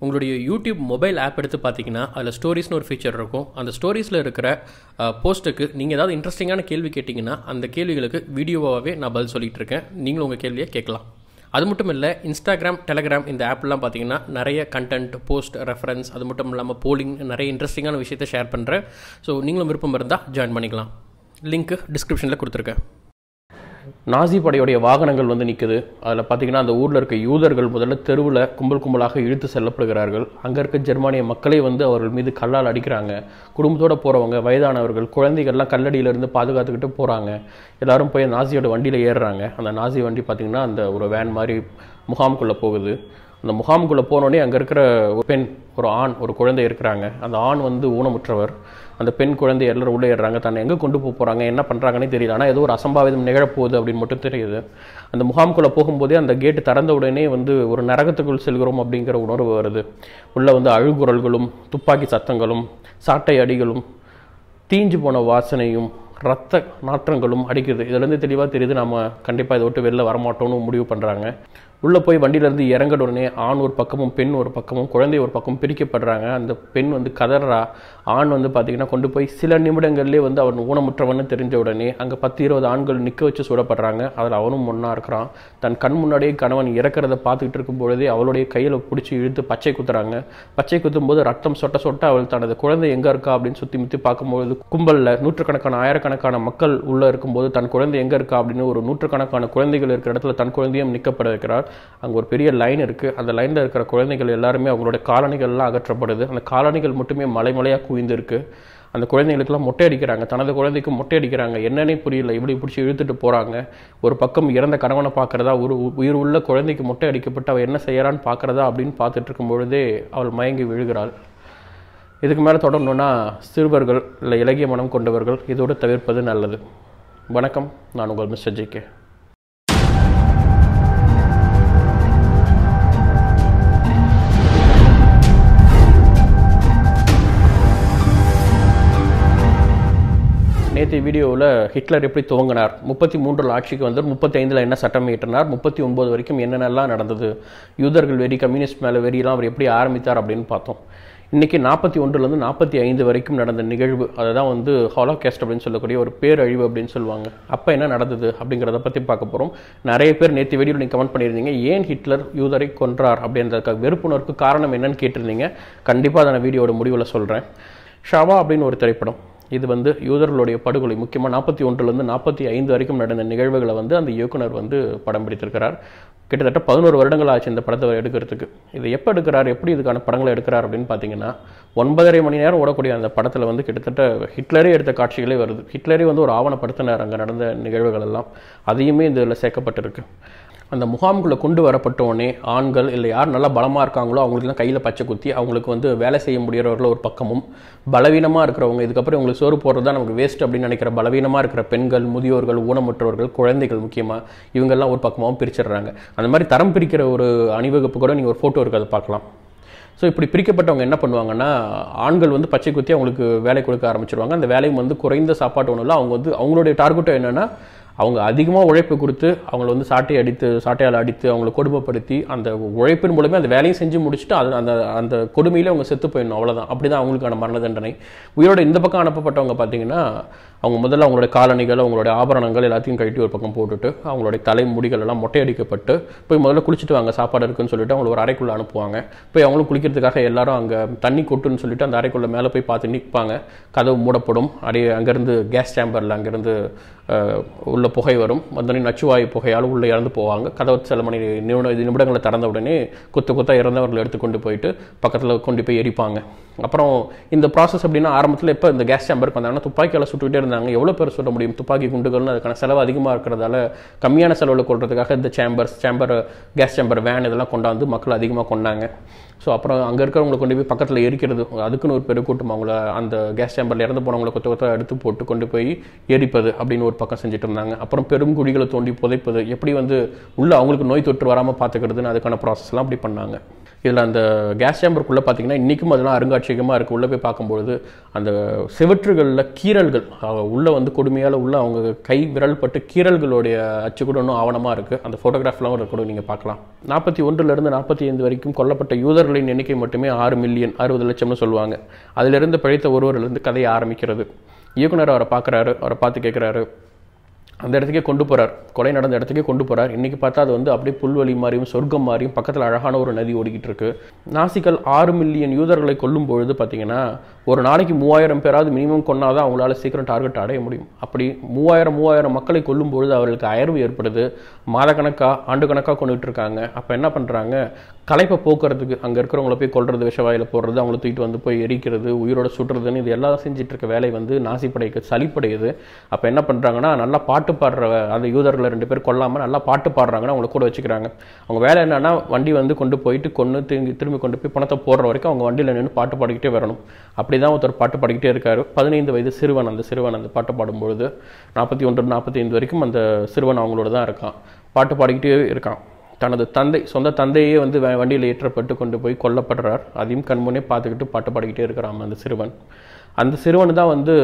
உங்களுடைய YouTube mobile app எடுத்து பார்த்தீங்கன்னா அதில் ஸ்டோரிஸ்னு ஒரு ஃபீச்சர் இருக்கும் அந்த ஸ்டோரிஸில் இருக்கிற போஸ்ட்டுக்கு நீங்கள் ஏதாவது இன்ட்ரெஸ்டிங்கான கேள்வி கேட்டிங்கன்னா அந்த கேள்விகளுக்கு வீடியோவாகவே நான் பதில் சொல்லிட்டு இருக்கேன் நீங்களும் உங்கள் கேள்வியை கேட்கலாம் அது மட்டும் இல்லை இன்ஸ்டாகிராம் டெலகிராம் இந்த ஆப்லாம் பார்த்தீங்கன்னா நிறைய கண்டென்ட் போஸ்ட் ரெஃபரன்ஸ் அது மட்டும் இல்லாமல் போலிங் நிறைய இன்ட்ரெஸ்டிங்கான விஷயத்தை ஷேர் பண்ணுறேன் ஸோ நீங்களும் விருப்பம் இருந்தால் ஜாயின் பண்ணிக்கலாம் லிங்க் டிஸ்கிரிப்ஷனில் கொடுத்துருக்கேன் நாசி படையுடைய வாகனங்கள் வந்து நிற்குது அதில் பார்த்தீங்கன்னா அந்த ஊரில் இருக்க யூதர்கள் முதல்ல தெருவில் கும்பல் கும்பலாக இழுத்து செல்லப்படுகிறார்கள் அங்கே இருக்க ஜெர்மானிய மக்களே வந்து அவர்கள் மீது கல்லால் அடிக்கிறாங்க குடும்பத்தோடு போகிறவங்க வயதானவர்கள் குழந்தைகள்லாம் கல்லடியிலேருந்து பாதுகாத்துக்கிட்டு போகிறாங்க எல்லாரும் போய் நாசியோட வண்டியில் ஏறுறாங்க அந்த நாசி வண்டி பார்த்திங்கன்னா அந்த ஒரு வேன் மாதிரி முகாமுக்குள்ளே போகுது அந்த முகாமுக்குள்ளே போனோடனே அங்கே இருக்கிற ஒரு பெண் ஒரு ஆண் ஒரு குழந்தை இருக்கிறாங்க அந்த ஆண் வந்து ஊனமுற்றவர் அந்த பெண் குழந்தை எல்லாரும் உள்ளே ஏறுறாங்க தன்னை எங்கே கொண்டு போக போகிறாங்க என்ன பண்ணுறாங்கன்னே தெரியல ஆனால் ஏதோ ஒரு அசம்பாவிதம் நிகழப்போகுது அப்படின்னு மட்டும் தெரியுது அந்த முகாமுக்குள்ளே போகும்போதே அந்த கேட்டு திறந்த உடனே வந்து ஒரு நரகத்துக்குள் செல்கிறோம் அப்படிங்கிற உணர்வு வருது உள்ளே வந்து அழுகுரல்களும் துப்பாக்கி சத்தங்களும் சாட்டை அடிகளும் தீஞ்சு போன வாசனையும் ரத்த நாற்றங்களும் அடிக்குது இதுலேருந்து தெளிவாக தெரியுது நம்ம கண்டிப்பாக இதை விட்டு வெளில வரமாட்டோம்னு முடிவு பண்ணுறாங்க உள்ளே போய் வண்டியிலேருந்து இறங்கின உடனே ஆண் ஒரு பக்கமும் பெண் ஒரு பக்கமும் குழந்தை ஒரு பக்கம் பிரிக்கப்படுறாங்க அந்த பெண் வந்து கதறா ஆண் வந்து பார்த்திங்கன்னா கொண்டு போய் சில நிமிடங்கள்லேயே வந்து அவன் ஊனமுற்றவன்னு தெரிஞ்ச உடனே அங்கே பத்து இருபது ஆண்கள் நிற்க வச்சு சுடப்படுறாங்க அதில் அவனும் ஒன்றா இருக்கிறான் தன் கண் முன்னாடியே கணவன் இறக்கிறத பார்த்துக்கிட்டு இருக்கும் பொழுதே அவளுடைய கையில் பிடிச்சி இழுத்து பச்சை குத்துறாங்க பச்சை குத்தும் போது ரத்தம் சொட்ட சொட்ட அவள் தனது குழந்தை எங்கே இருக்கா அப்படின்னு சுற்றி முற்றி பார்க்கும்பொழுது கும்பலில் நூற்றுக்கணக்கான ஆயிரக்கணக்கான மக்கள் உள்ளே இருக்கும்போது தன் குழந்தை எங்கே இருக்கா அப்படின்னு ஒரு நூற்றுக்கணக்கான குழந்தைகள் இருக்கிற இடத்துல தன் குழந்தையும் நிற்கப்பட வைக்கிறார் அங்கே ஒரு பெரிய லைன் இருக்குது அந்த லைனில் இருக்கிற குழந்தைகள் எல்லாருமே அவங்களோட காலணிகள்லாம் அகற்றப்படுது அந்த காலணிகள் மட்டுமே மலைமலையாக குவிந்து இருக்கு அந்த குழந்தைகளுக்கெல்லாம் மொட்டை அடிக்கிறாங்க தனது குழந்தைக்கு மொட்டை அடிக்கிறாங்க என்னன்னே புரியல இப்படி பிடிச்சி இழுத்துட்டு போகிறாங்க ஒரு பக்கம் இறந்த கணவனை பார்க்குறதா ஒரு உயிர் உள்ள குழந்தைக்கு மொட்டை அடிக்கப்பட்டு அவள் என்ன செய்யறான்னு பார்க்குறதா அப்படின்னு பார்த்துட்டு இருக்கும் பொழுதே அவள் மயங்கி விழுகிறாள் இதுக்கு மேலே தொடரணுன்னா சிறுவர்கள் இல்லை இலகிய மனம் கொண்டவர்கள் இதோடு தவிர்ப்பது நல்லது வணக்கம் நான் உங்கள் மிஸ்டர் ஜி கே நேற்று வீடியோவில் ஹிட்லர் எப்படி துவங்கினார் முப்பத்தி மூன்றில் ஆட்சிக்கு வந்து முப்பத்தி ஐந்தில் என்ன சட்டம் இயற்றினார் முப்பத்தி ஒன்பது வரைக்கும் என்னென்னலாம் நடந்தது யூதர்கள் வெறி கம்யூனிஸ்ட் மேலே வெறியெல்லாம் அவர் எப்படி ஆரம்பித்தார் அப்படின்னு பார்த்தோம் இன்றைக்கி நாற்பத்தி ஒன்றுலேருந்து நாற்பத்தி ஐந்து வரைக்கும் நடந்த நிகழ்வு அதுதான் வந்து ஹாலோகேஸ்ட் அப்படின்னு சொல்லக்கூடிய ஒரு பேரழிவு அப்படின்னு சொல்லுவாங்க அப்போ என்ன நடந்தது அப்படிங்கிறத பற்றி பார்க்க போகிறோம் நிறைய பேர் நேற்று வீடியோவில் நீங்கள் கமெண்ட் பண்ணியிருந்தீங்க ஏன் ஹிட்லர் யூதரை கொன்றார் அப்படின்றதுக்காக வெறுப்புணர்வுக்கு காரணம் என்னன்னு கேட்டிருந்தீங்க கண்டிப்பாக அதை நான் வீடியோட முடிவில் சொல்கிறேன் ஷாவா அப்படின்னு ஒரு திரைப்படம் இது வந்து யூதர்களுடைய படுகொலை முக்கியமாக நாற்பத்தி ஒன்றுலேருந்து நாற்பத்தி ஐந்து வரைக்கும் நடந்த நிகழ்வுகளை வந்து அந்த இயக்குனர் வந்து படம் பிடித்திருக்கிறார் கிட்டத்தட்ட பதினோரு வருடங்கள் ஆச்சு இந்த படத்தை எடுக்கிறதுக்கு இது எப்போ எடுக்கிறார் எப்படி இதுக்கான படங்களை எடுக்கிறார் அப்படின்னு பார்த்தீங்கன்னா ஒன்பதரை மணி நேரம் ஓடக்கூடிய அந்த படத்தில் வந்து கிட்டத்தட்ட ஹிட்லரே எடுத்த காட்சிகளே வருது ஹிட்லரே வந்து ஒரு ஆவணப்படுத்தினார் அங்கே நடந்த நிகழ்வுகள் எல்லாம் அதையுமே இதில் சேர்க்கப்பட்டிருக்கு அந்த முகாமுக்குள்ளே கொண்டு வரப்பட்டோடனே ஆண்கள் இல்லை யார் நல்லா பலமாக இருக்காங்களோ அவங்களுக்குலாம் கையில் பச்சை குத்தி அவங்களுக்கு வந்து வேலை செய்ய முடிகிறவர்கள் ஒரு பக்கமும் பலவீனமாக இருக்கிறவங்க இதுக்கப்புறம் உங்களுக்கு சோறு போடுறது தான் நமக்கு வேஸ்ட் அப்படின்னு நினைக்கிற பலவீனமாக இருக்கிற பெண்கள் முதியோர்கள் ஊனமுற்றவர்கள் குழந்தைகள் முக்கியமாக இவங்கெல்லாம் ஒரு பக்கமாகவும் பிரிச்சிடுறாங்க அந்த மாதிரி தரம் பிரிக்கிற ஒரு அணிவகுப்பு கூட நீங்கள் ஒரு ஃபோட்டோ இருக்குது அதை பார்க்கலாம் ஸோ இப்படி பிரிக்கப்பட்டவங்க என்ன பண்ணுவாங்கன்னா ஆண்கள் வந்து பச்சை குத்தி அவங்களுக்கு வேலை கொடுக்க ஆரம்பிச்சிருவாங்க அந்த வேலையும் வந்து குறைந்த சாப்பாட்டு உணவில் அவங்க வந்து அவங்களுடைய டார்கெட்டும் என்னென்னா அவங்க அதிகமாக உழைப்பு கொடுத்து அவங்கள வந்து சாட்டை அடித்து சாட்டையால் அடித்து அவங்கள கொடுமைப்படுத்தி அந்த உழைப்பின் மூலமே அந்த வேலையும் செஞ்சு முடிச்சுட்டு அது அந்த அந்த கொடுமையிலே அவங்க செத்து போயிடணும் அவ்வளோதான் அப்படி தான் அவங்களுக்கான மரண தண்டனை உயிரோட இந்த பக்கம் அனுப்பப்பட்டவங்க பார்த்தீங்கன்னா அவங்க முதல்ல அவங்களுடைய காலணிகள் அவங்களுடைய ஆபரணங்கள் எல்லாத்தையும் கழட்டி ஒரு பக்கம் போட்டுட்டு அவங்களுடைய தலை முடிகள் எல்லாம் மொட்டையடிக்கப்பட்டு போய் முதல்ல குளிச்சுட்டு வாங்க சாப்பாடு இருக்குன்னு சொல்லிட்டு அவங்கள ஒரு அறைக்குள்ளே அனுப்புவாங்க போய் அவங்களும் குளிக்கிறதுக்காக எல்லாரும் அங்கே தண்ணி கொட்டுன்னு சொல்லிட்டு அந்த அறைக்குள்ளே மேலே போய் பார்த்து நிற்பாங்க கதவு மூடப்படும் அப்படியே அங்கேருந்து கேஸ் சேம்பரில் அங்கேருந்து உள்ள புகை வரும் வந்தோடனே நச்சுவாயு புகையால் உள்ளே இறந்து போவாங்க கதவு சில மணி நிமிட நிமிடங்களை திறந்த உடனே குத்து குத்தா இறந்தவர்களை எடுத்துக்கொண்டு போயிட்டு பக்கத்தில் கொண்டு போய் எரிப்பாங்க அப்புறம் இந்த ப்ராசஸ் அப்படின்னா ஆரம்பத்தில் எப்போ இந்த கேஸ் சேம்பருக்கு வந்தாங்கன்னா துப்பாக்கியால் சுட்டுக்கிட்டே இருந்தாங்க எவ்வளோ பேர் சுட முடியும் துப்பாக்கி குண்டுகள்னு அதுக்கான செலவு அதிகமாக இருக்கிறதால கம்மியான செலவில் கொள்றதுக்காக இந்த chambers chamber gas chamber van இதெல்லாம் கொண்டாந்து மக்கள் அதிகமாக கொண்டாங்க ஸோ அப்புறம் அங்கே இருக்கிறவங்களை கொண்டு போய் பக்கத்தில் எரிக்கிறது அதுக்குன்னு ஒரு பெருக்கூட்டம் அவங்கள அந்த கேஸ் சேம்பரில் இறந்து போனவங்களை கொத்த கொத்த எடுத்து போட்டு கொண்டு போய் எரிப்பது அப்படின்னு ஒரு பக்கம் செஞ்சுட்டு இருந்தாங்க அப்புறம் பெரும் குழிகளை தோண்டி புதைப்பது எப்படி வந்து உள்ள அவங்களுக்கு நோய் தொற்று வராமல் பார்த்துக்கிறதுன்னு அதுக்கான ப்ராசஸ்லாம் அப்படி பண்ணாங்க இதில் அந்த கேஸ் சேம்பருக்குள்ளே பார்த்தீங்கன்னா இன்றைக்கும் அதெல்லாம் அருங்காட்சியகமாக இருக்குது உள்ளே போய் பார்க்கும்பொழுது அந்த செவற்றுகளில் கீறல்கள் அஹ், உள்ளே வந்து கொடுமையால் உள்ள அவங்க கை விரல் பட்டு கீறல்களுடைய அச்சு கூட இன்னும் ஆவணமாக இருக்குது அந்த ஃபோட்டோகிராஃப்லாம் கூட நீங்கள் பார்க்கலாம் நாற்பத்தி ஒன்றுலேருந்து நாற்பத்தி ஐந்து வரைக்கும் கொல்லப்பட்ட யூதர்களின் எண்ணிக்கை மட்டுமே ஆறு மில்லியன் அறுபது லட்சம்னு சொல்லுவாங்க அதிலிருந்து பிழைத்த ஒருவரிலிருந்து கதையை ஆரம்பிக்கிறது இயக்குனர் அவரை பார்க்குறாரு அவரை பார்த்து கேட்குறாரு அந்த இடத்துக்கே கொண்டு போறார் கொலை நடந்த இடத்துக்கே கொண்டு போறார் இன்னைக்கு பார்த்தா அது வந்து அப்படியே புல்வெளி மாதிரியும் சொர்க்கம் மாதிரியும் பக்கத்தில் அழகான ஒரு நதி ஓடிக்கிட்டு இருக்கு நாசிகள் ஆறு மில்லியன் யூதர்களை கொல்லும் பொழுது பார்த்தீங்கன்னா ஒரு நாளைக்கு மூவாயிரம் பேராவது மினிமம் கொன்னாதான் அவங்களால சீக்கிரம் டார்கெட் அடைய முடியும் அப்படி மூவாயிரம் மூவாயிரம் மக்களை கொல்லும் பொழுது அவர்களுக்கு அயர்வு ஏற்படுது மாதக்கணக்கா ஆண்டு கணக்காக கொண்டுட்டு இருக்காங்க அப்போ என்ன பண்ணுறாங்க களைப்பை போக்குறதுக்கு அங்கே இருக்கிறவங்கள போய் கொல்றது விஷவாயில போடுறது அவங்கள தூக்கிட்டு வந்து போய் எரிக்கிறது உயிரோட சுடுறதுன்னு இது எல்லாம் செஞ்சுட்டு இருக்க வேலை வந்து நாசிப்படைக்கு சளிப்படையுது அப்போ என்ன பண்ணுறாங்கன்னா நல்லா பாட்டு பாடுற அந்த யூதர்களை ரெண்டு பேர் கொல்லாமல் நல்லா பாட்டு பாடுறாங்கன்னா அவங்கள கூட வச்சுக்கிறாங்க அவங்க வேலை என்னன்னா வண்டி வந்து கொண்டு போயிட்டு கொண்டு திரும்பி திரும்பி கொண்டு போய் பணத்தை போடுற வரைக்கும் அவங்க வண்டியில் நின்று பாட்டு பாடிக்கிட்டே வரணும் அப்படி தான் ஒருத்தர் பாட்டு பாடிக்கிட்டே இருக்காரு பதினைந்து வயது சிறுவன் அந்த சிறுவன் அந்த பாட்டு பாடும்பொழுது நாற்பத்தி ஒன்று நாற்பத்தி ஐந்து வரைக்கும் அந்த சிறுவன் அவங்களோட தான் இருக்கான் பாட்டு பாடிக்கிட்டே இருக்கான் தனது தந்தை சொந்த தந்தையே வந்து வ- வண்டியில் ஏற்றப்பட்டு கொண்டு போய் கொல்லப்படுறார் அதையும் கண்முன்னே பார்த்துக்கிட்டு பாட்டு பாடிக்கிட்டே இருக்கிறான் அந்த சிறுவன் அந்த சிறுவன் தான் வந்து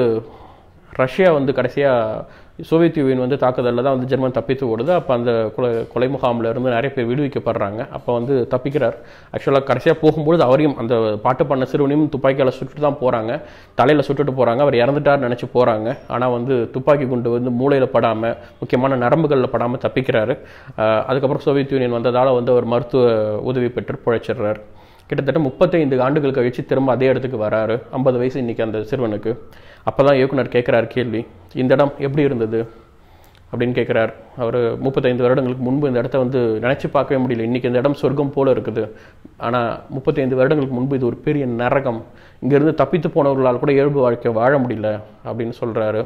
ரஷ்யா வந்து கடைசியாக சோவியத் யூனியன் வந்து தாக்குதலில் தான் வந்து ஜெர்மன் தப்பித்து ஓடுது அப்போ அந்த கொலை கொலை முகாமில் இருந்து நிறைய பேர் விடுவிக்கப்படுறாங்க அப்போ வந்து தப்பிக்கிறார் ஆக்சுவலாக கடைசியாக போகும்பொழுது அவரையும் அந்த பாட்டு பண்ண சிறுவனையும் துப்பாக்கியால் சுட்டுட்டு தான் போகிறாங்க தலையில் சுட்டுட்டு போகிறாங்க அவர் இறந்துட்டார் நினச்சி போகிறாங்க ஆனால் வந்து துப்பாக்கி குண்டு வந்து மூளையில் படாமல் முக்கியமான நரம்புகளில் படாமல் தப்பிக்கிறாரு அஹ் அதுக்கப்புறம் சோவியத் யூனியன் வந்ததால் வந்து அவர் மருத்துவ உதவி பெற்று பிழைச்சிடுறார் கிட்டத்தட்ட முப்பத்தைந்து ஆண்டுகள் கழிச்சு திரும்ப அதே இடத்துக்கு வராரு ஐம்பது வயசு இன்னைக்கு அந்த சிறுவனுக்கு அப்போ தான் இயக்குனர் கேட்குறாரு கேள்வி இந்த இடம் எப்படி இருந்தது அப்படின்னு கேட்குறார் அவர் முப்பத்தைந்து வருடங்களுக்கு முன்பு இந்த இடத்த வந்து நினச்சி பார்க்கவே முடியல இன்றைக்கி இந்த இடம் சொர்க்கம் போல இருக்குது ஆனால் முப்பத்தைந்து வருடங்களுக்கு முன்பு இது ஒரு பெரிய நரகம் இங்கேருந்து தப்பித்து போனவர்களால் கூட இயல்பு வாழ்க்கை வாழ முடியல அப்படின்னு சொல்கிறாரு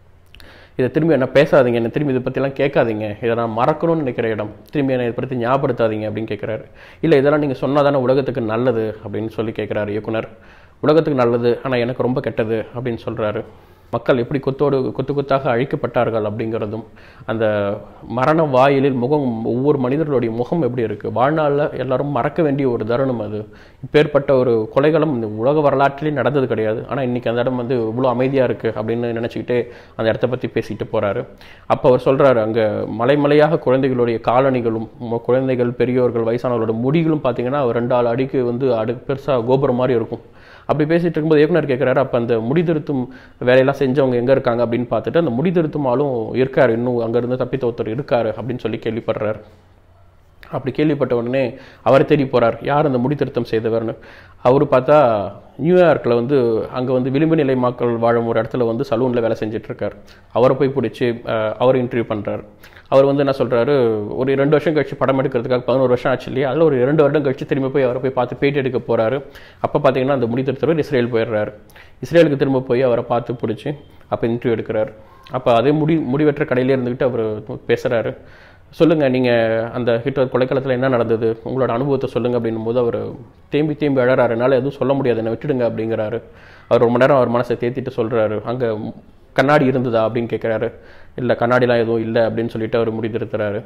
இதை திரும்பி என்ன பேசாதீங்க என்ன திரும்பி இதை பற்றிலாம் கேட்காதீங்க இதை நான் மறக்கணும்னு நினைக்கிற இடம் திரும்பி என்னை இதை பற்றி ஞாபகப்படுத்தாதீங்க அப்படின்னு கேட்குறாரு இல்லை இதெல்லாம் நீங்கள் சொன்னால் தானே உலகத்துக்கு நல்லது அப்படின்னு சொல்லி கேட்குறாரு இயக்குனர் உலகத்துக்கு நல்லது ஆனால் எனக்கு ரொம்ப கெட்டது அப்படின்னு சொல்கிறாரு மக்கள் எப்படி கொத்தோடு கொத்து கொத்தாக அழிக்கப்பட்டார்கள் அப்படிங்கிறதும் அந்த மரண வாயிலில் முகம் ஒவ்வொரு மனிதர்களுடைய முகம் எப்படி இருக்குது வாழ்நாளில் எல்லாரும் மறக்க வேண்டிய ஒரு தருணம் அது இப்பேற்பட்ட ஒரு கொலைகளும் இந்த உலக வரலாற்றிலே நடந்தது கிடையாது ஆனால் இன்னைக்கு அந்த இடம் வந்து இவ்வளோ அமைதியாக இருக்குது அப்படின்னு நினச்சிக்கிட்டே அந்த இடத்த பற்றி பேசிட்டு போகிறாரு அப்போ அவர் சொல்கிறாரு அங்கே மலைமலையாக குழந்தைகளுடைய காலணிகளும் ம- குழந்தைகள் பெரியோர்கள் வயசானவர்களோட முடிகளும் பார்த்தீங்கன்னா ரெண்டு ஆள் அடிக்கு வந்து அடு பெருசாக கோபுரம் மாதிரி இருக்கும் அப்படி பேசிட்டு இருக்கும்போது இயக்குனர் கேட்குறாரு அப்போ அந்த முடி திருத்தும் வேலையெல்லாம் செஞ்சவங்க எங்கே இருக்காங்க அப்படின்னு பார்த்துட்டு அந்த முடி திருத்தும் ஆளும் இருக்காரு இன்னும் அங்கேருந்து தப்பித்த ஒருத்தர் இருக்காரு அப்படின்னு சொல்லி கேள்விப்படுறாரு அப்படி கேள்விப்பட்ட உடனே அவரை தேடி போறார் யார் அந்த முடி திருத்தம் செய்தவர்னு அவர் பார்த்தா நியூயார்க்கில் வந்து அங்கே வந்து விளிம்பு நிலை மக்கள் வாழும் ஒரு இடத்துல வந்து சலூனில் வேலை செஞ்சுட்டு இருக்கார் அவரை போய் பிடிச்சி அஹ், அவர் இன்டர்வியூ பண்ணுறாரு அவர் வந்து என்ன சொல்றாரு ஒரு ரெண்டு வருஷம் கழிச்சு படம் எடுக்கிறதுக்காக பதினோரு வருஷம் ஆச்சு இல்லையா அதில் ஒரு ரெண்டு வருடம் கழிச்சு திரும்பி போய் அவரை போய் பார்த்து பேட்டி எடுக்க போறாரு அப்போ பார்த்தீங்கன்னா அந்த முடி திருத்தவர் இஸ்ரேல் போயிடுறாரு இஸ்ரேலுக்கு திரும்ப போய் அவரை பார்த்து பிடிச்சி அப்போ இன்டர்வியூ எடுக்கிறார் அப்போ அதே முடி முடிவெற்ற கடையிலே இருந்துக்கிட்டு அவர் பேசுறாரு சொல்லுங்க நீங்க அந்த ஹிட்லர் கொலைக்களத்தில் என்ன நடந்தது உங்களோட அனுபவத்தை சொல்லுங்க அப்படின்னும் போது அவர் தேம்பி தேம்பி அழறாரு என்னால் எதுவும் சொல்ல முடியாது என்னை விட்டுடுங்க அப்படிங்கிறாரு அவர் ரொம்ப நேரம் அவர் மனசை தேத்திட்டு சொல்றாரு அங்க கண்ணாடி இருந்ததா அப்படின்னு கேட்குறாரு இல்லை கண்ணாடிலாம் எதுவும் இல்லை அப்படின்னு சொல்லிட்டு அவர் முடித்திருக்கிறாரு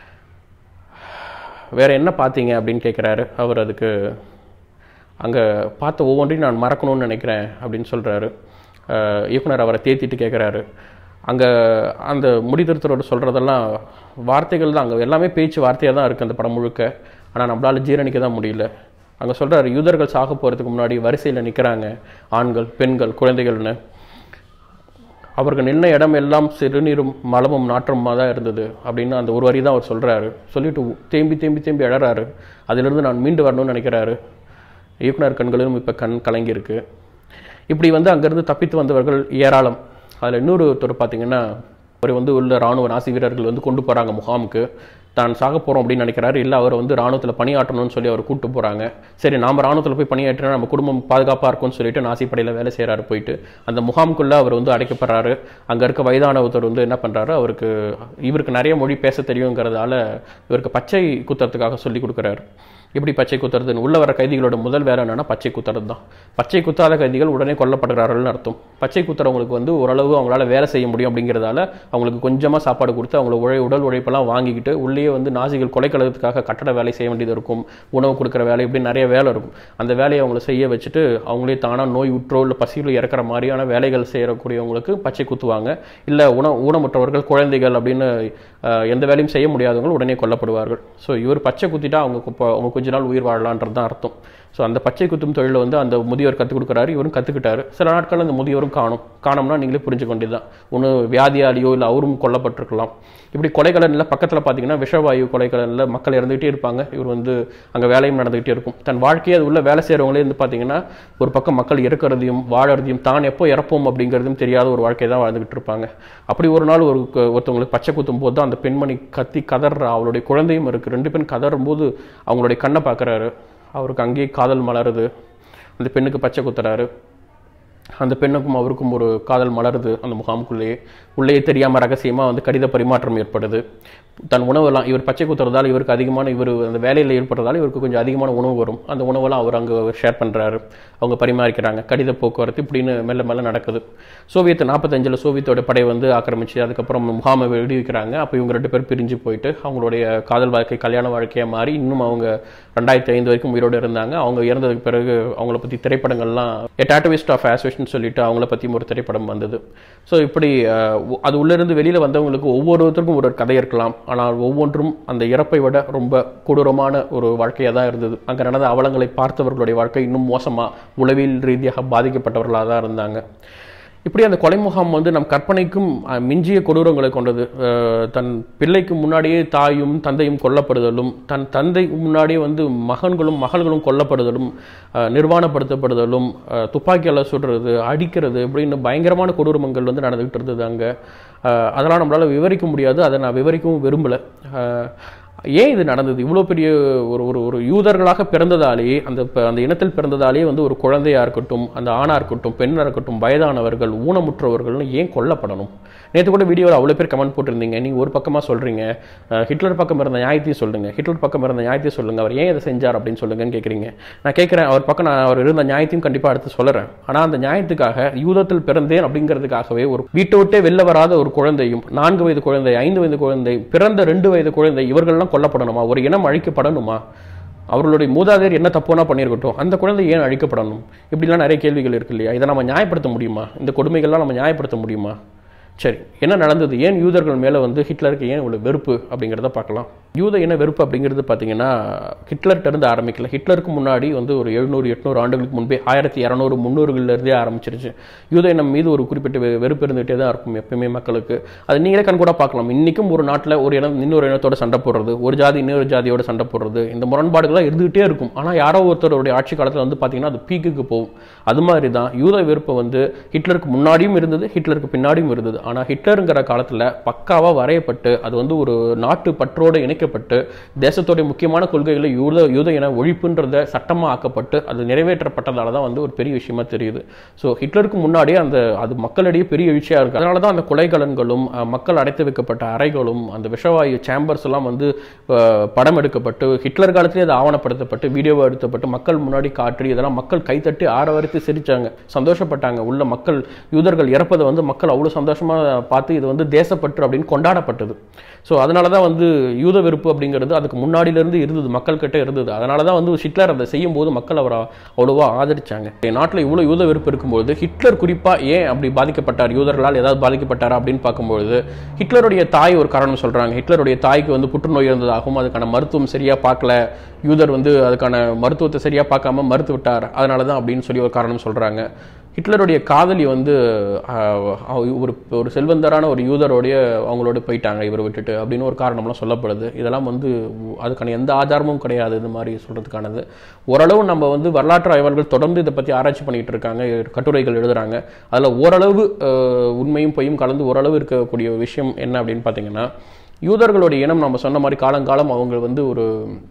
வேற என்ன பார்த்தீங்க அப்படின்னு கேட்குறாரு அவர் அதுக்கு அங்கே பார்த்த ஒவ்வொன்றையும் நான் மறக்கணும்னு நினைக்கிறேன் அப்படின்னு சொல்கிறாரு இயக்குனர் அவரை தேத்திட்டு கேட்குறாரு அங்கே அந்த முடிதிருத்தரோட சொல்கிறதெல்லாம் வார்த்தைகள் தான் அங்கே எல்லாமே பேச்சு வார்த்தையாக தான் இருக்குது அந்த படம் முழுக்க ஆனால் நம்மளால ஜீரணிக்க தான் முடியல அங்கே சொல்கிறாரு யூதர்கள் சாக போகிறதுக்கு முன்னாடி வரிசையில் நிற்கிறாங்க ஆண்கள் பெண்கள் குழந்தைகள்னு அவர்கள் நின்ன இடம் எல்லாம் சிறுநீரும் மலமும் நாற்றமாக தான் இருந்தது அப்படின்னு அந்த ஒரு வரி தான் அவர் சொல்கிறாரு சொல்லிட்டு தேம்பி தேம்பி தேம்பி எழறாரு அதிலிருந்து நான் மீண்டு வரணும்னு நினைக்கிறாரு இயக்குனர் கண்களிலும் இப்போ கண் கலங்கியிருக்கு இப்படி வந்து அங்கேருந்து தப்பித்து வந்தவர்கள் ஏராளம் அதில் இன்னொரு ஒருத்தர் பார்த்தீங்கன்னா அவர் வந்து உள்ள ராணுவ நாசி வீரர்கள் வந்து கொண்டு போகிறாங்க முகாமுக்கு தான் சாக போகிறோம் அப்படின்னு நினைக்கிறாரு இல்லை அவர் வந்து ராணுவத்தில் பணியாற்றணும்னு சொல்லி அவர் கூப்பிட்டு போகிறாங்க சரி நாம ராணுவத்தில் போய் பணியாற்றினா நம்ம குடும்பம் பாதுகாப்பாக இருக்கும்னு சொல்லிட்டு நாசி படையில் வேலை செய்கிறாரு போயிட்டு அந்த முகாமுக்குள்ளே அவர் வந்து அடைக்கப்படுறாரு அங்கே இருக்க வயதான ஒருத்தர் வந்து என்ன பண்ணுறாரு அவருக்கு இவருக்கு நிறைய மொழி பேச தெரியுங்கிறதால இவருக்கு பச்சை குத்துறதுக்காக சொல்லி கொடுக்குறாரு எப்படி பச்சை குத்துறதுன்னு உள்ள வர கைதிகளோட முதல் வேலை என்னன்னா பச்சை குத்துறது தான் பச்சை குத்தாத கைதிகள் உடனே கொல்லப்படுகிறார்கள்னு அர்த்தம் பச்சை குத்துறவங்களுக்கு வந்து ஓரளவு அவங்களால வேலை செய்ய முடியும் அப்படிங்கிறதால அவங்களுக்கு கொஞ்சமாக சாப்பாடு கொடுத்து அவங்கள உழை உடல் உழைப்பெல்லாம் வாங்கிக்கிட்டு உள்ளேயே வந்து நாசிகள் கொலைக்களத்துக்காக கட்டட வேலை செய்ய வேண்டியது இருக்கும் உணவு கொடுக்குற வேலை இப்படி நிறைய வேலை இருக்கும் அந்த வேலையை அவங்கள செய்ய வச்சுட்டு அவங்களே தானாக நோய் உற்றோ இல்லை பசியில் இறக்குற மாதிரியான வேலைகள் செய்யக்கூடியவங்களுக்கு பச்சை குத்துவாங்க இல்லை உண ஊனமுற்றவர்கள் குழந்தைகள் அப்படின்னு அஹ், எந்த வேலையும் செய்ய முடியாதவங்க உடனே கொல்லப்படுவார்கள் ஸோ இவர் பச்சை குத்திட்டா அவங்க கு- அவங்க கொஞ்ச நாள் உயிர் வாழலான்றது தான் அர்த்தம் ஸோ அந்த பச்சை குத்தும் தொழிலை வந்து அந்த முதியவர் கற்றுக் கொடுக்குறாரு இவரும் கற்றுக்கிட்டாரு சில நாட்கள் அந்த முதியவரும் காணும் காணோம்னா நீங்களே புரிஞ்சுக்க வேண்டியதுதான் ஒன்று வியாதியாலியோ இல்லை அவரும் கொல்லப்பட்டிருக்கலாம் இப்படி கொலைக்கலனில் பக்கத்தில் பார்த்தீங்கன்னா விஷவாயு கொலைக்கலனில் மக்கள் இறந்துகிட்டே இருப்பாங்க இவர் வந்து அங்கே வேலையும் நடந்துகிட்டே இருக்கும் தன் வாழ்க்கையை அது உள்ள வேலை செய்கிறவங்களே வந்து பார்த்தீங்கன்னா ஒரு பக்கம் மக்கள் இறக்கிறதையும் வாழறதையும் தான் எப்போ இறப்போம் அப்படிங்கிறதும் தெரியாத ஒரு வாழ்க்கையை தான் வாழ்ந்துகிட்டு இருப்பாங்க அப்படி ஒரு நாள் ஒரு க- ஒருத்தவங்களுக்கு பச்சை குத்தும் போது தான் அந்த பெண்மணி கத்தி கதறா அவளுடைய குழந்தையும் இருக்குது ரெண்டு பேரும் கதறும் போது அவங்களுடைய கண்ணை பார்க்குறாரு அவருக்கு அங்கேயே காதல் மலருது அந்த பெண்ணுக்கு பச்சை குத்துறாரு அந்த பெண்ணுக்கும் அவருக்கும் ஒரு காதல் மலருது அந்த முகாமுக்குள்ளேயே உள்ளேயே தெரியாமல் ரகசியமாக வந்து கடித பரிமாற்றம் ஏற்படுது தன் உணவெல்லாம் இவர் பச்சை குத்துறதால இவருக்கு அதிகமான இவர் அந்த வேலையில் ஏற்படுறதால இவருக்கு கொஞ்சம் அதிகமான உணவு வரும் அந்த உணவெல்லாம் அவர் அங்கே ஷேர் பண்ணுறாரு அவங்க பரிமாறிக்கிறாங்க கடித போக்குவரத்து இப்படின்னு மெல்ல மெல்ல நடக்குது சோவியத் நாற்பத்தஞ்சில் சோவியத்தோட படை வந்து ஆக்கிரமிச்சு அதுக்கப்புறம் முகாமை விடுவிக்கிறாங்க அப்போ இவங்க ரெண்டு பேரும் பிரிஞ்சு போயிட்டு அவங்களுடைய காதல் வாழ்க்கை கல்யாண வாழ்க்கையாக மாறி இன்னும் அவங்க ரெண்டாயிரத்தி ஐந்து வரைக்கும் உயிரோடு இருந்தாங்க அவங்க இறந்ததுக்கு பிறகு அவங்கள பற்றி திரைப்படங்கள்லாம் எட்டாட்டவிஸ்ட் ஆஃப் ஆசோசியேஷன் சொல்லிட்டு அவங்கள பற்றியும் ஒரு திரைப்படம் வந்தது ஸோ இப்படி அஹ், ஒ- அது உள்ளிருந்து வெளியில் வந்தவங்களுக்கு ஒவ்வொருத்தருக்கும் ஒரு கதை இருக்கலாம் ஆனால் ஒவ்வொன்றும் அந்த இறப்பை விட ரொம்ப கொடூரமான ஒரு வாழ்க்கையாக தான் இருந்தது அங்கே நடந்த அவலங்களை பார்த்தவர்களுடைய வாழ்க்கை இன்னும் மோசமாக உளவியல் ரீதியாக பாதிக்கப்பட்டவர்களாக தான் இருந்தாங்க இப்படி அந்த கொலை முகாம் வந்து நம் கற்பனைக்கும் அஹ், மிஞ்சிய கொடூரங்களை கொண்டது அஹ், தன் பிள்ளைக்கு முன்னாடியே தாயும் தந்தையும் கொல்லப்படுதலும் தன் தந்தை முன்னாடியே வந்து மகன்களும் மகள்களும் கொல்லப்படுதலும் அஹ், நிர்வாணப்படுத்தப்படுதலும் அஹ், துப்பாக்கியால் சுடுறது அடிக்கிறது இப்படின்னு பயங்கரமான கொடூரங்கள் வந்து நடந்துகிட்டு இருந்தது அங்கே அதெல்லாம் நம்மளால் விவரிக்க முடியாது அதை நான் விவரிக்கவும் விரும்பலை ஏன் இது நடந்தது இவ்வளோ பெரிய ஒரு ஒரு ஒரு யூதர்களாக பிறந்ததாலேயே அந்த ப- அந்த இனத்தில் பிறந்ததாலேயே வந்து ஒரு குழந்தையா இருக்கட்டும் அந்த ஆணா இருக்கட்டும் பெண்ணா இருக்கட்டும் வயதானவர்கள் ஊனமுற்றவர்கள்னு ஏன் கொல்லப்படணும் நேற்று கூட வீடியோவில் அவ்வளோ பேர் கமெண்ட் போட்டிருந்தீங்க நீங்கள் ஒரு பக்கமாக சொல்கிறீங்க ஹிட்லர் பக்கம் இருந்த நியாயத்தையும் சொல்லுங்க ஹிட்லர் பக்கம் இருந்த நியாயத்தையும் சொல்லுங்க அவர் ஏன் இதை செஞ்சார் அப்படின்னு சொல்லுங்கன்னு கேட்குறீங்க நான் கேட்குறேன் அவர் பக்கம் நான் அவர் இருந்த நியாயத்தையும் கண்டிப்பாக அடுத்து சொல்லுறேன் ஆனால் அந்த நியாயத்துக்காக யூதத்தில் பிறந்தேன் அப்படிங்கிறதுக்காகவே ஒரு வீட்டை விட்டே வெளில வராத ஒரு குழந்தையும் நான்கு வயது குழந்தை ஐந்து வயது குழந்தை பிறந்த ரெண்டு வயது குழந்தை இவர்கள்லாம் கொல்லப்படணுமா ஒரு இனம் அழிக்கப்படணுமா அவர்களுடைய மூதாதையர் என்ன தப்புனா பண்ணியிருக்கட்டும் அந்த குழந்தை ஏன் அழிக்கப்படணும் இப்படிலாம் நிறைய கேள்விகள் இருக்கு இல்லையா இதை நம்ம நியாயப்படுத்த முடியுமா இந்த கொடுமைகள்லாம் நம்ம நியாயப்படுத்த முடியுமா சரி என்ன நடந்தது ஏன் யூதர்கள் மேலே வந்து ஹிட்லருக்கு ஏன் இவ்வளோ வெறுப்பு அப்படிங்கிறத பார்க்கலாம் யூத இன வெறுப்பு அப்படிங்கிறது பார்த்தீங்கன்னா ஹிட்லர்கிட்ட இருந்து ஆரம்பிக்கல ஹிட்லருக்கு முன்னாடி வந்து ஒரு எழுநூறு எட்நூறு ஆண்டுகளுக்கு முன்பே ஆயிரத்தி இரநூறு முந்நூறுகள்லேருந்தே ஆரம்பிச்சிருச்சு யூத இனம் மீது ஒரு குறிப்பிட்ட வெ- வெறுப்பு இருந்துகிட்டே தான் இருக்கும் எப்பயுமே மக்களுக்கு அது நீங்களே கண் கூட பார்க்கலாம் இன்றைக்கும் ஒரு நாட்டில் ஒரு இனம் இன்னொரு இனத்தோட சண்டை போடுறது ஒரு ஜாதி இன்னொரு ஜாதியோட சண்டை போடுறது இந்த முரண்பாடுகள்லாம் இருந்துகிட்டே இருக்கும் ஆனால் யாரோ ஒருத்தருடைய ஆட்சி காலத்தில் வந்து பார்த்தீங்கன்னா அது பீக்குக்கு போகும் அது மாதிரி தான் யூத வெறுப்பு வந்து ஹிட்லருக்கு முன்னாடியும் இருந்தது ஹிட்லருக்கு பின்னாடியும் இருந்தது ஆனால் ஹிட்லருங்கிற காலத்தில் பக்காவாக வரையப்பட்டு அது வந்து ஒரு நாட்டு பற்றோடு இணைக்கப்பட்டு தேசத்தோடைய முக்கியமான கொள்கைகளை யூத யூத இன ஒழிப்புன்றத சட்டமாக ஆக்கப்பட்டு அது நிறைவேற்றப்பட்டதால தான் வந்து ஒரு பெரிய விஷயமா தெரியுது ஸோ ஹிட்லருக்கு முன்னாடியே அந்த அது மக்களிடையே பெரிய விஷயம் இருக்குது அதனால தான் அந்த கொலைகலன்களும் அஹ், மக்கள் அடைத்து வைக்கப்பட்ட அறைகளும் அந்த விஷவாயு சேம்பர்ஸ் எல்லாம் வந்து அஹ், படம் எடுக்கப்பட்டு ஹிட்லர் காலத்திலே அது ஆவணப்படுத்தப்பட்டு வீடியோவை எடுத்தப்பட்டு மக்கள் முன்னாடி காட்டி இதெல்லாம் மக்கள் கைத்தட்டி ஆரவரித்து சிரிச்சாங்க சந்தோஷப்பட்டாங்க உள்ள மக்கள் யூதர்கள் இறப்பதை வந்து மக்கள் அவ்வளோ சந்தோஷமா பார்த்து இது வந்து தேசப்பற்று அப்படின்னு கொண்டாடப்பட்டது ஸோ அதனால தான் வந்து யூத வெறுப்பு அப்படிங்கிறது அதுக்கு முன்னாடியிலேருந்து இருந்தது மக்கள்கிட்ட இருந்தது அதனால தான் வந்து ஹிட்லர் அதை செய்யும் போது மக்கள் அவரை அவ்வளோவா ஆதரிச்சாங்க நாட்டில் இவ்வளோ யூத வெறுப்பு இருக்கும்போது ஹிட்லர் குறிப்பாக ஏன் அப்படி பாதிக்கப்பட்டார் யூதர்களால் ஏதாவது பாதிக்கப்பட்டாரா அப்படின்னு பார்க்கும்பொழுது ஹிட்லருடைய தாய் ஒரு காரணம் சொல்கிறாங்க ஹிட்லருடைய தாய்க்கு வந்து புற்றுநோய் இருந்ததாகவும் அதுக்கான மருத்துவம் சரியாக பார்க்கல யூதர் வந்து அதுக்கான மருத்துவத்தை சரியாக பார்க்காம மறுத்து விட்டார் அதனால தான் அப்படின்னு சொல்லி ஒரு காரணம் சொல்கிறாங்க ஹிட்லருடைய காதலி வந்து ஆஹ், அவ- ஒரு ஒரு செல்வந்தரான ஒரு யூதரோடைய அவங்களோட போயிட்டாங்க இவரை விட்டுட்டு அப்படின்னு ஒரு காரணம்லாம் சொல்லப்படுது இதெல்லாம் வந்து அதுக்கான எந்த ஆதாரமும் கிடையாது இந்த மாதிரி சொல்கிறதுக்கானது ஓரளவு நம்ம வந்து வரலாற்று ஆய்வாளர்கள் தொடர்ந்து இதை பற்றி ஆராய்ச்சி பண்ணிட்டு இருக்காங்க கட்டுரைகள் எழுதுறாங்க அதில் ஓரளவு ஆஹ், உண்மையும் பொய்யும் கலந்து ஓரளவு இருக்கக்கூடிய விஷயம் என்ன அப்படின்னு பார்த்தீங்கன்னா யூதர்களுடைய இனம் நம்ம சொன்ன மாதிரி காலங்காலம் அவங்க வந்து ஒரு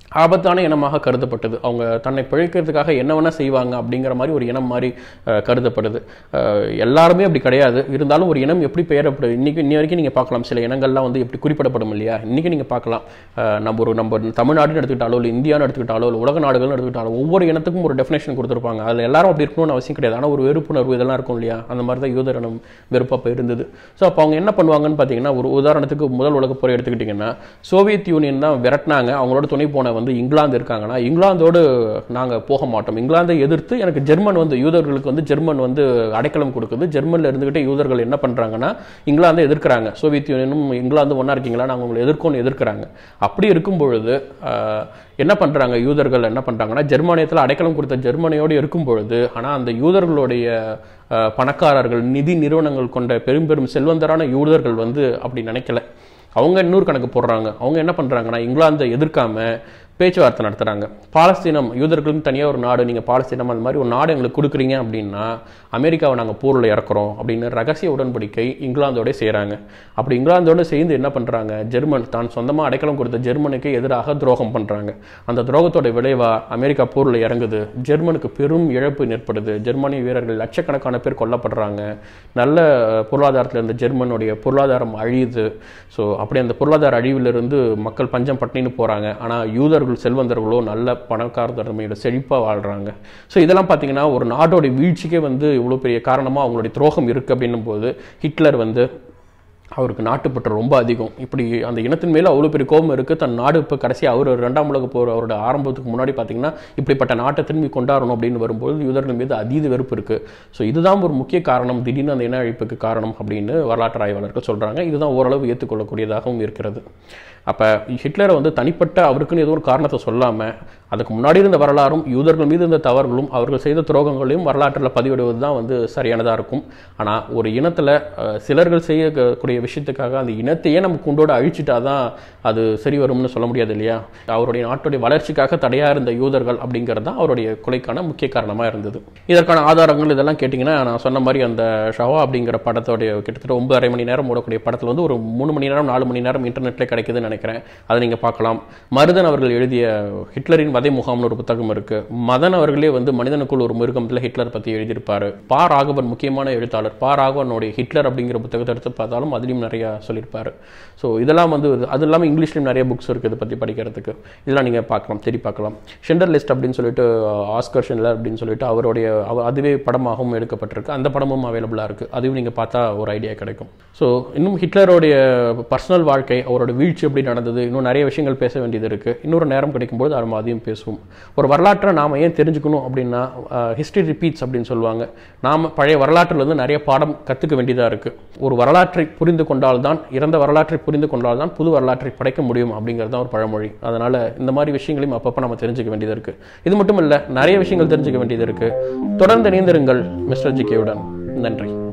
ஆபத்தான இனமாக கருதப்பட்டது அவங்க தன்னை பிழைக்கிறதுக்காக என்ன வேணால் செய்வாங்க அப்படிங்கிற மாதிரி ஒரு இனம் மாதிரி அஹ், கருதப்படுது அஹ், எல்லாருமே அப்படி கிடையாது இருந்தாலும் ஒரு இனம் எப்படி பெயரப்படுது இன்னைக்கு இன்னி வரைக்கும் நீங்கள் பார்க்கலாம் சில இனங்கள்லாம் வந்து எப்படி குறிப்பிடப்படும் இல்லையா இன்றைக்கி நீங்கள் பார்க்கலாம் அஹ், நம்ம ஒரு நம்ம தமிழ்நாடுன்னு எடுத்துக்கிட்டாலோ இல்லை இந்தியான்னு எடுத்துக்கிட்டாலோ இல்லை உலக நாடுகள்னு எடுத்துக்கிட்டாலோ ஒவ்வொரு இனத்துக்கும் ஒரு டெஃபினேஷன் கொடுத்துருப்பாங்க அதில் எல்லாரும் அப்படி இருக்கணும்னு அவசியம் கிடையாது ஆனால் ஒரு வெறுப்புணர்வு இதெல்லாம் இருக்கும் இல்லையா அந்த மாதிரி தான் யூதர் இனம் வெறுப்பு அப்போ இருந்தது ஸோ அப்போ அவங்க என்ன பண்ணுவாங்கன்னு பார்த்தீங்கன்னா ஒரு உதாரணத்துக்கு முதல் உலகப் போரை எடுத்துக்கிட்டிங்கன்னா சோவியத் யூனியன் தான் விரட்டினாங்க அவங்களோட துணை போன வந்து இங்கிலாந்து இருக்காங்கன்னா இங்கிலாந்தோடு நாங்கள் போக மாட்டோம் இங்கிலாந்தை எதிர்த்து எனக்கு ஜெர்மன் வந்து யூதர்களுக்கு வந்து ஜெர்மன் வந்து அடைக்கலம் கொடுக்குது ஜெர்மனில் இருந்துகிட்டே யூதர்கள் என்ன பண்ணுறாங்கன்னா இங்கிலாந்தை எதிர்க்கிறாங்க சோவியத் யூனியனும் இங்கிலாந்து ஒன்றா இருக்கீங்களா நாங்கள் உங்களை எதிர்க்கோன்னு எதிர்க்கிறாங்க அப்படி இருக்கும் பொழுது ஆஹ், என்ன பண்ணுறாங்க யூதர்கள் என்ன பண்ணுறாங்கன்னா ஜெர்மானியத்தில் அடைக்கலம் கொடுத்த ஜெர்மனியோடு இருக்கும் பொழுது ஆனால் அந்த யூதர்களுடைய ஆஹ், பணக்காரர்கள் நிதி நிறுவனங்கள் கொண்ட பெரும் பெரும் செல்வந்தரான யூதர்கள் வந்து அப்படி நினைக்கல அவங்க இன்னொரு கணக்கு போடுறாங்க அவங்க என்ன பண்ணுறாங்கன்னா இங்கிலாந்தை எதிர்க்காம பேச்சுவார்த்தை நடத்துகிறாங்க பாலஸ்தீனம் யூதர்களுக்கு தனியாக ஒரு நாடு நீங்கள் பாலஸ்தீனம் அந்த மாதிரி ஒரு நாடு எங்களுக்கு கொடுக்குறீங்க அப்படின்னா அமெரிக்காவை நாங்கள் போரில் இறக்குறோம் அப்படின்னு ரகசிய உடன்படிக்கை இங்கிலாந்தோட செய்கிறாங்க அப்படி இங்கிலாந்தோட சேர்ந்து என்ன பண்ணுறாங்க ஜெர்மன் தான் சொந்தமாக அடைக்கலம் கொடுத்த ஜெர்மனுக்கு எதிராக துரோகம் பண்ணுறாங்க அந்த துரோகத்தோட விளைவாக அமெரிக்கா போரில் இறங்குது ஜெர்மனுக்கு பெரும் இழப்பு ஏற்படுது ஜெர்மனிய வீரர்கள் லட்சக்கணக்கான பேர் கொல்லப்படுறாங்க நல்ல பொருளாதாரத்தில் இருந்த ஜெர்மனுடைய பொருளாதாரம் அழியுது ஸோ அப்படி அந்த பொருளாதார அழிவிலிருந்து மக்கள் பஞ்சம் பட்டினின்னு போகிறாங்க ஆனால் யூதர்கள் செல்வந்தர்களோ நல்ல பணக்கார தன்மையோட செழிப்பாக வாழ்கிறாங்க ஸோ இதெல்லாம் பார்த்தீங்கன்னா ஒரு நாட்டோட வீழ்ச்சிக்கே வந்து இவ்வளோ பெரிய காரணமாக அவங்களுடைய துரோகம் இருக்குது அப்படின்னும் போது ஹிட்லர் வந்து அவருக்கு நாட்டுப்பற்று ரொம்ப அதிகம் இப்படி அந்த இனத்தின் மேலே அவ்வளோ பெரிய கோபம் இருக்குது தன் நாடு இப்போ கடைசியாக அவர் ரெண்டாம் உலக போர் அவரோட ஆரம்பத்துக்கு முன்னாடி பார்த்தீங்கன்னா இப்படிப்பட்ட நாட்டை திரும்பி கொண்டாடணும் அப்படின்னு வரும்போது யூதர்கள் மீது அதீத வெறுப்பு இருக்குது ஸோ இதுதான் ஒரு முக்கிய காரணம் திடீர்னு அந்த இன அழிப்புக்கு காரணம் அப்படின்னு வரலாற்று ஆய்வாளர்கள் சொல்கிறாங்க இதுதான் ஓரளவு ஏற்றுக்கொள்ளக்கூடியதாகவும் இருக்கிறது அப்போ ஹிட்லரை வந்து தனிப்பட்ட அவருக்குன்னு ஏதோ ஒரு காரணத்தை சொல்லாமல் அதுக்கு முன்னாடி இருந்த வரலாறும் யூதர்கள் மீது இருந்த தவறுகளும் அவர்கள் செய்த துரோகங்களையும் வரலாற்றில் பதிவிடுவது தான் வந்து சரியானதாக இருக்கும் ஆனால் ஒரு இனத்தில் சிலர்கள் செய்யக்கூடிய விஷயத்துக்காக அந்த இனத்தையே நம்ம கொண்டோட அழிச்சிட்டா தான் அது சரி வரும்னு சொல்ல முடியாது இல்லையா அவருடைய நாட்டுடைய வளர்ச்சிக்காக தடையாக இருந்த யூதர்கள் அப்படிங்கிறது தான் அவருடைய கொலைக்கான முக்கிய காரணமாக இருந்தது இதற்கான ஆதாரங்கள் இதெல்லாம் கேட்டிங்கன்னா நான் சொன்ன மாதிரி அந்த ஷவா அப்படிங்கிற படத்தோடைய கிட்டத்தட்ட ஒன்பதரை மணி நேரம் ஓடக்கூடிய படத்தில் வந்து ஒரு மூணு மணி நேரம் நாலு மணி நேரம் இன்டர்நெட்டில் கிடைக்குதுன்னு நினைக்கிறேன் அதை நீங்கள் பார்க்கலாம் மருதன் அவர்கள் எழுதிய ஹிட்லரின் வதை முகாம்னு ஒரு புத்தகம் இருக்கு மதன் அவர்களே வந்து மனிதனுக்குள் ஒரு மிருகத்தில் ஹிட்லர் பற்றி எழுதியிருப்பாரு பா ராகவன் முக்கியமான எழுத்தாளர் பா ராகவனுடைய ஹிட்லர் அப்படிங்கிற புத்தகத்தை எடுத்து பார்த்தாலும் அதுலேயும் நிறைய சொல்லியிருப்பாரு ஸோ இதெல்லாம் வந்து அது இல்லாமல் இங்கிலீஷ்லையும் நிறைய புக்ஸ் இருக்குது இதை பற்றி படிக்கிறதுக்கு இதெல்லாம் நீங்கள் பார்க்கலாம் தேடி பார்க்கலாம் ஷெண்டர் லிஸ்ட் அப்படின்னு சொல்லிட்டு ஆஸ்கர் ஷெண்டர் அப்படின்னு சொல்லிட்டு அவருடைய அவ- அதுவே படமாகவும் எடுக்கப்பட்டிருக்கு அந்த படமும் அவைலபிளாக இருக்குது அதுவும் நீங்கள் பார்த்தா ஒரு ஐடியா கிடைக்கும் ஸோ இன்னும் ஹிட்லருடைய பர்சனல் வாழ்க்கை அவரோட வீழ்ச்சி எப்படி நடந்தது இன்னும் நிறைய விஷயங்கள் பேச வேண்டியது இருக்குது இன்னொரு நேரம் கிடைக்கும்போது நம்ம அதையும் பேசுவோம் ஒரு வரலாற்றை நாம் ஏன் தெரிஞ்சுக்கணும் அப்படின்னா ஹிஸ்ட்ரி ரிப்பீட்ஸ் அப்படின்னு சொல்லுவாங்க நாம் பழைய வரலாற்றிலிருந்து நிறைய பாடம் கற்றுக்க வேண்டியதாக இருக்குது ஒரு வரலாற்றை புரிந்து கொண்டால்தான் இறந்த வரலாற்றை புரிந்து கொண்டால்தான் புது வரலாற்றை படைக்க முடியும் அப்படிங்கிறது தான் ஒரு பழமொழி அதனால் இந்த மாதிரி விஷயங்களையும் அப்பப்போ நம்ம தெரிஞ்சுக்க வேண்டியது இருக்குது இது மட்டும் இல்லை நிறைய விஷயங்கள் தெரிஞ்சுக்க வேண்டியது இருக்குது தொடர்ந்து இணைந்திருங்கள் மிஸ்டர் ஜிகேவுடன் நன்றி